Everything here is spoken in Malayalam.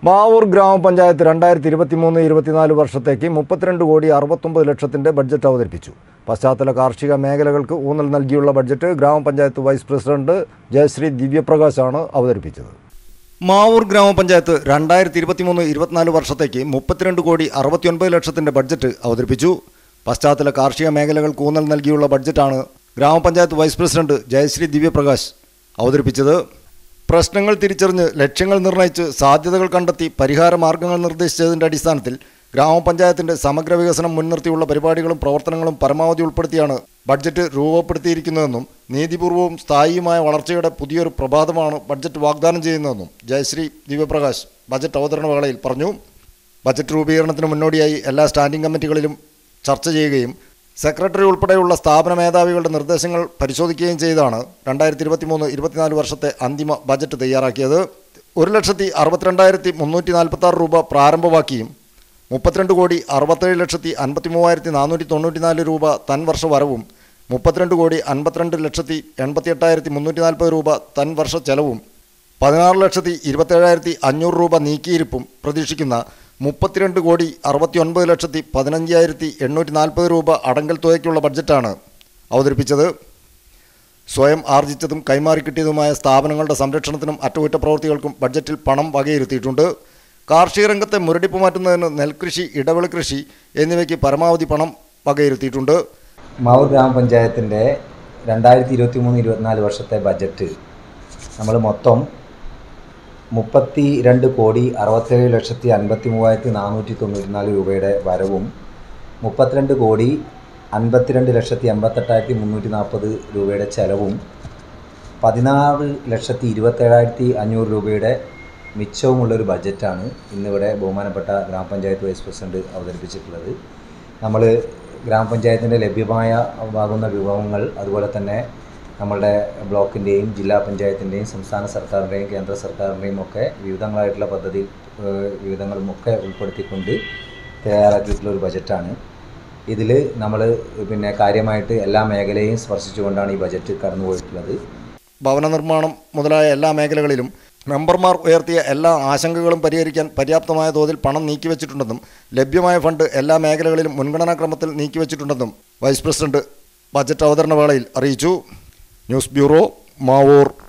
മാവൂർ ഗ്രാമപഞ്ചായത്ത് രണ്ടായിരത്തി ഇരുപത്തി മൂന്ന് ഇരുപത്തിനാല് വർഷത്തേക്ക് മുപ്പത്തിരണ്ട് കോടി അറുപത്തൊമ്പത് ലക്ഷത്തിന്റെ ബഡ്ജറ്റ് അവതരിപ്പിച്ചു പശ്ചാത്തല കാർഷിക മേഖലകൾക്ക് ഊന്നൽ നൽകിയുള്ള ബഡ്ജറ്റ് ഗ്രാമപഞ്ചായത്ത് വൈസ് പ്രസിഡന്റ് ജയശ്രീ ദിവ്യപ്രകാശാണ് അവതരിപ്പിച്ചത് മാവൂർ ഗ്രാമപഞ്ചായത്ത് രണ്ടായിരത്തി ഇരുപത്തിമൂന്ന് ഇരുപത്തിനാല് വർഷത്തേക്ക് മുപ്പത്തിരണ്ട് കോടി അറുപത്തിയൊൻപത് ലക്ഷത്തിന്റെ ബഡ്ജറ്റ് അവതരിപ്പിച്ചു പശ്ചാത്തല കാർഷിക മേഖലകൾക്ക് ഊന്നൽ നൽകിയുള്ള ബഡ്ജറ്റാണ് ഗ്രാമപഞ്ചായത്ത് വൈസ് പ്രസിഡന്റ് ജയശ്രീ ദിവ്യപ്രകാശ് അവതരിപ്പിച്ചത് പ്രശ്നങ്ങൾ തിരിച്ചറിഞ്ഞ് ലക്ഷ്യങ്ങൾ നിർണ്ണയിച്ച് സാധ്യതകൾ കണ്ടെത്തി പരിഹാര മാർഗങ്ങൾ നിർദ്ദേശിച്ചതിൻ്റെ അടിസ്ഥാനത്തിൽ ഗ്രാമപഞ്ചായത്തിന്റെ സമഗ്ര വികസനം മുൻനിർത്തിയുള്ള പരിപാടികളും പ്രവർത്തനങ്ങളും പരമാവധി ഉൾപ്പെടുത്തിയാണ് ബഡ്ജറ്റ് രൂപപ്പെടുത്തിയിരിക്കുന്നതെന്നും നീതിപൂർവവും സ്ഥായിയുമായ വളർച്ചയുടെ പുതിയൊരു പ്രഭാതമാണ് ബഡ്ജറ്റ് വാഗ്ദാനം ചെയ്യുന്നതെന്നും ജയശ്രീ ദിവ്യപ്രകാശ് ബജറ്റ് അവതരണ വേളയിൽ പറഞ്ഞു ബജറ്റ് രൂപീകരണത്തിന് മുന്നോടിയായി എല്ലാ സ്റ്റാൻഡിംഗ് കമ്മിറ്റികളിലും ചർച്ച ചെയ്യുകയും സെക്രട്ടറി ഉൾപ്പെടെയുള്ള സ്ഥാപന മേധാവികളുടെ നിർദ്ദേശങ്ങൾ പരിശോധിക്കുകയും ചെയ്താണ് രണ്ടായിരത്തി ഇരുപത്തി മൂന്ന് ഇരുപത്തിനാല് വർഷത്തെ അന്തിമ ബജറ്റ് തയ്യാറാക്കിയത് ഒരു ലക്ഷത്തി അറുപത്തിരണ്ടായിരത്തി മുന്നൂറ്റി നാൽപ്പത്തി ആറ് രൂപ പ്രാരംഭമാക്കിയും മുപ്പത്തിരണ്ട് കോടി അറുപത്തേഴ് ലക്ഷത്തി അൻപത്തി മൂവായിരത്തി നാനൂറ്റി തൊണ്ണൂറ്റിനാല് രൂപ തൻ വർഷ വരവും മുപ്പത്തിരണ്ട് കോടി അൻപത്തിരണ്ട് ലക്ഷത്തി എൺപത്തി എട്ടായിരത്തി മുന്നൂറ്റി നാൽപ്പത് രൂപ തൻ വർഷ ചെലവും പതിനാറ് ലക്ഷത്തി ഇരുപത്തേഴായിരത്തി അഞ്ഞൂറ് രൂപ നീക്കിയിരിപ്പും പ്രതീക്ഷിക്കുന്ന മുപ്പത്തിരണ്ട് കോടി അറുപത്തി ഒൻപത് ലക്ഷത്തി പതിനഞ്ചായിരത്തി എണ്ണൂറ്റി നാൽപ്പത് രൂപ അടങ്കൽ തുകയ്ക്കുള്ള ബഡ്ജറ്റാണ് അവതരിപ്പിച്ചത് സ്വയം ആർജിച്ചതും കൈമാറി കിട്ടിയതുമായ സ്ഥാപനങ്ങളുടെ സംരക്ഷണത്തിനും അറ്റകുറ്റപ്രവൃത്തികൾക്കും ബഡ്ജറ്റിൽ പണം വകയിരുത്തിയിട്ടുണ്ട് കാർഷിക രംഗത്തെ മുരടിപ്പ് മാറ്റുന്നതിന് നെൽകൃഷി ഇടവിള കൃഷി എന്നിവയ്ക്ക് പരമാവധി പണം വകയിരുത്തിയിട്ടുണ്ട് മാവൂർ ഗ്രാമപഞ്ചായത്തിൻ്റെ രണ്ടായിരത്തി ഇരുപത്തി മൂന്ന് ഇരുപത്തിനാല് വർഷത്തെ ബജറ്റ് നമ്മൾ മൊത്തം മുപ്പത്തി രണ്ട് കോടി അറുപത്തേഴ് ലക്ഷത്തി അൻപത്തി മൂവായിരത്തി നാനൂറ്റി തൊണ്ണൂറ്റിനാല് രൂപയുടെ വരവും മുപ്പത്തിരണ്ട് കോടി അൻപത്തിരണ്ട് ലക്ഷത്തി എൺപത്തെട്ടായിരത്തി മുന്നൂറ്റി നാൽപ്പത് രൂപയുടെ ചെലവും പതിനാറ് ലക്ഷത്തി ഇരുപത്തേഴായിരത്തി അഞ്ഞൂറ് രൂപയുടെ മിച്ചവുമുള്ളൊരു ബഡ്ജറ്റാണ് ഇന്നിവിടെ ബഹുമാനപ്പെട്ട ഗ്രാമപഞ്ചായത്ത് വൈസ് പ്രസിഡന്റ് അവതരിപ്പിച്ചിട്ടുള്ളത് നമ്മൾ ഗ്രാമപഞ്ചായത്തിൻ്റെ ലഭ്യമായ ആകുന്ന വിഭവങ്ങൾ അതുപോലെ തന്നെ നമ്മളുടെ ബ്ലോക്കിൻ്റെയും ജില്ലാ പഞ്ചായത്തിൻ്റെയും സംസ്ഥാന സർക്കാരിൻ്റെയും കേന്ദ്ര സർക്കാരിൻ്റെയും ഒക്കെ വിവിധങ്ങളായിട്ടുള്ള പദ്ധതി ഏഹ് വിവിധങ്ങളും ഒക്കെ ഉൾപ്പെടുത്തിക്കൊണ്ട് തയ്യാറാക്കിയിട്ടുള്ള ഒരു ബജറ്റാണ് ഇതിൽ നമ്മൾ പിന്നെ കാര്യമായിട്ട് എല്ലാ മേഖലയെയും സ്പർശിച്ചുകൊണ്ടാണ് ഈ ബജറ്റ് കടന്നുപോയിട്ടുള്ളത് ഭവന നിർമ്മാണം മുതലായ എല്ലാ മേഖലകളിലും മെമ്പർമാർ ഉയർത്തിയ എല്ലാ ആശങ്കകളും പരിഹരിക്കാൻ പര്യാപ്തമായ തോതിൽ പണം നീക്കിവെച്ചിട്ടുണ്ടെന്നും ലഭ്യമായ ഫണ്ട് എല്ലാ മേഖലകളിലും മുൻഗണനാക്രമത്തിൽ നീക്കിവെച്ചിട്ടുണ്ടെന്നും വൈസ് പ്രസിഡന്റ് ബജറ്റ് അവതരണ വേളയിൽ അറിയിച്ചു ന്യൂസ് ബ്യൂറോ മാവൂർ